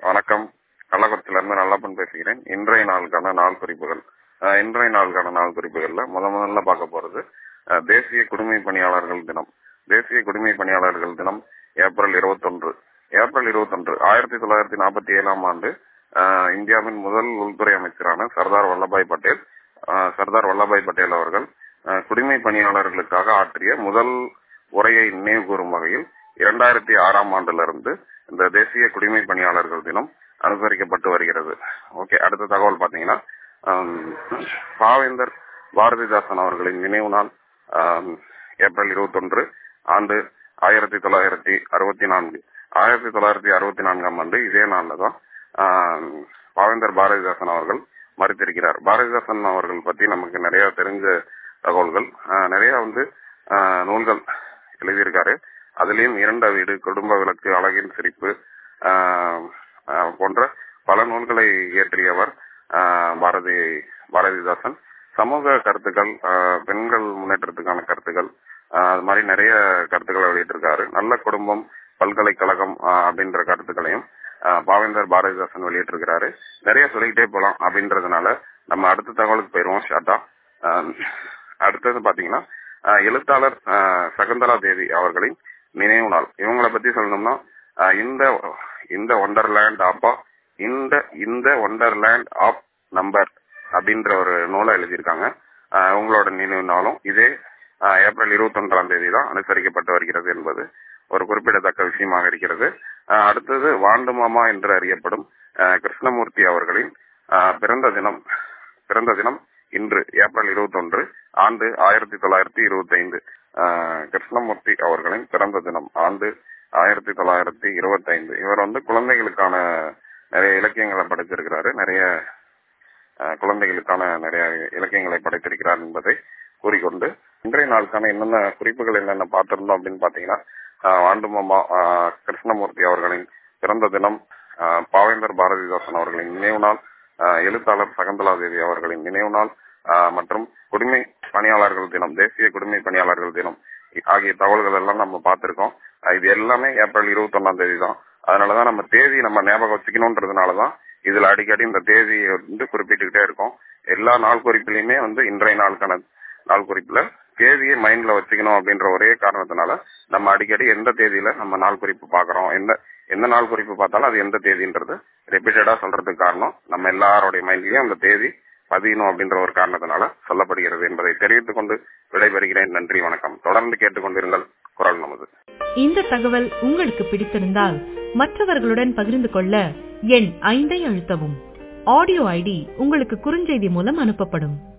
வணக்கம் கள்ளக்குறிச்சியிலிருந்து நல்லப்பன் பேசுகிறேன் இன்றைய நாளுக்கான நாள் குறிப்புகள் அஹ், இன்றைய நாளுக்கான நாள் குறிப்புகள்ல முத முதல்ல பார்க்க போறது அஹ், தேசிய குடிமை பணியாளர்கள் தினம் தேசிய குடிமை பணியாளர்கள் தினம் ஏப்ரல் இருபத்தொன்று ஏப்ரல் இருபத்தொன்று ஆயிரத்தி தொள்ளாயிரத்தி நாற்பத்தி ஏழாம் ஆண்டு அஹ், இந்தியாவின் முதல் உள்துறை அமைச்சரான சர்தார் வல்லபாய் பட்டேல் அஹ், சர்தார் வல்லபாய் பட்டேல் அவர்கள் அஹ், குடிமை பணியாளர்களுக்காக ஆற்றிய முதல் உரையை நினைவு கூறும் வகையில் இரண்டாயிரத்தி ஆறாம் ஆண்டிலிருந்து இந்த தேசிய குடிமை பணியாளர்கள் தினம் அனுசரிக்கப்பட்டு வருகிறது ஓகே அடுத்த தகவல் பாத்தீங்கன்னா ஆம், பாவேந்தர் பாரதிதாசன் அவர்களின் நினைவு நாள் ஆம், ஏப்ரல் இருபத்தொன்று ஆண்டு ஆயிரத்தி தொள்ளாயிரத்தி அறுபத்தி நான்கு ஆயிரத்தி தொள்ளாயிரத்தி அறுபத்தி நான்காம் ஆண்டு இதே நாள்ல தான் ஆம், பாவேந்தர் பாரதிதாசன் அவர்கள் மறுத்திருக்கிறார் பாரதிதாசன் அவர்கள் பத்தி நமக்கு நிறைய தெரிஞ்ச தகவல்கள் ஆஹ், நிறைய வந்து ஆஹ், நூல்கள் எழுதியிருக்காரு அதுலயும் இரண்ட வீடு குடும்ப விளக்கு அழகின் சிரிப்பு ஆஹ், ஆஹ், போன்ற பல நூல்களை இயற்றியவர் ஆஹ், பாரதி பாரதிதாசன் சமூக கருத்துக்கள் ஆஹ், பெண்கள் முன்னேற்றத்துக்கான கருத்துக்கள் ஆஹ், அது மாதிரி நிறைய கருத்துக்களை வெளியிட்டிருக்காரு நல்ல குடும்பம் பல்கலைக்கழகம் ஆஹ், அப்படின்ற கருத்துக்களையும் ஆஹ், பாவேந்தர் பாரதிதாசன் வெளியிட்டிருக்கிறாரு நிறைய சொல்லிக்கிட்டே போலாம் அப்படின்றதுனால நம்ம அடுத்த தகவலுக்கு போயிருவோம் ஷார்ட்டா ஆஹ், அடுத்தது பாத்தீங்கன்னா ஆஹ், எழுத்தாளர் ஆஹ், சகுந்தலா தேவி அவர்களின் நினைவு நாள் இவங்களை பத்தி சொல்லணும்னா ஆஹ், இந்த இந்த ஒண்டர்லேண்ட் ஆப்பா இந்த இந்த ஒண்டர்லேண்ட் ஆப் நம்பர் அப்படின்ற ஒரு நூலை எழுதியிருக்காங்க ஆஹ், இவங்களோட நினைவு நாளும் இதே ஆஹ், ஏப்ரல் இருபத்தி ஒன்றாம் தேதி தான் அனுசரிக்கப்பட்டு வருகிறது என்பது ஒரு குறிப்பிடத்தக்க விஷயமாக இருக்கிறது ஆஹ், அடுத்தது வாண்டு மாமா என்று அறியப்படும் ஆஹ், கிருஷ்ணமூர்த்தி அவர்களின் ஆஹ், பிறந்த தினம் பிறந்த தினம் இன்று ஏப்ரல் இருபத்தொன்று ஆண்டு ஆயிரத்தி தொள்ளாயிரத்தி இருபத்தி ஐந்து கிருஷ்ணமூர்த்தி அவர்களின் பிறந்த தினம் ஆண்டு ஆயிரத்தி தொள்ளாயிரத்தி இருபத்தி ஐந்து இவர் வந்து குழந்தைகளுக்கான நிறைய இலக்கியங்களை படைத்திருக்கிறாரு நிறைய ஆஹ், குழந்தைகளுக்கான நிறைய இலக்கியங்களை படைத்திருக்கிறார் என்பதை கூறிக்கொண்டு இன்றைய நாளுக்கான என்னென்ன குறிப்புகள் என்னென்ன பார்த்திருந்தோம் அப்படின்னு பாத்தீங்கன்னா ஆஹ், வாண்டுமாமா ஆஹ், கிருஷ்ணமூர்த்தி அவர்களின் பிறந்த தினம் ஆஹ், பாவேந்தர் பாரதிதாசன் அவர்களின் நினைவு நாள் ஆஹ், எழுத்தாளர் சகந்தலா தேவி அவர்களின் நினைவு நாள் ஆஹ், மற்றும் குடிமை பணியாளர்கள் தினம் தேசிய குடிமை பணியாளர்கள் தினம் ஆகிய தகவல்கள் எல்லாம் நம்ம பார்த்திருக்கோம் ஆஹ், இது எல்லாமே ஏப்ரல் இருபத்தி ஒன்னாம் தேதி தான் அதனாலதான் நம்ம தேதி நம்ம ஞாபகம் வச்சுக்கணும்ன்றதுனாலதான் இதுல அடிக்கடி இந்த தேதியை வந்து குறிப்பிட்டுக்கிட்டே இருக்கோம் எல்லா நாள் குறிப்பிலையுமே வந்து இன்றைய நாளுக்கான நாள் குறிப்புல தேதியை மைண்ட்ல வச்சுக்கணும் அப்படின்ற ஒரே காரணத்தினால நம்ம அடிக்கடி எந்த தேதியில நம்ம நாள் குறிப்பு பாக்குறோம் எந்த எந்த நாள் குறிப்பு பார்த்தாலும் அது எந்த தேதின்றது ரிப்பீட்டடா சொல்றதுக்கு காரணம் நம்ம எல்லாரோடைய மைண்ட்லயும் அந்த தேதி பதியணும் அப்படின்ற ஒரு காரணத்தினால சொல்லப்படுகிறது என்பதை தெரிவித்துக் கொண்டு விடைபெறுகிறேன் நன்றி வணக்கம் தொடர்ந்து கேட்டுக்கொண்டிருங்கள் குரல் நமது இந்த தகவல் உங்களுக்கு பிடித்திருந்தால் மற்றவர்களுடன் பகிர்ந்து கொள்ள எண் ஐந்தை அழுத்தவும் ஆடியோ ஐடி உங்களுக்கு குறுஞ்செய்தி மூலம் அனுப்பப்படும்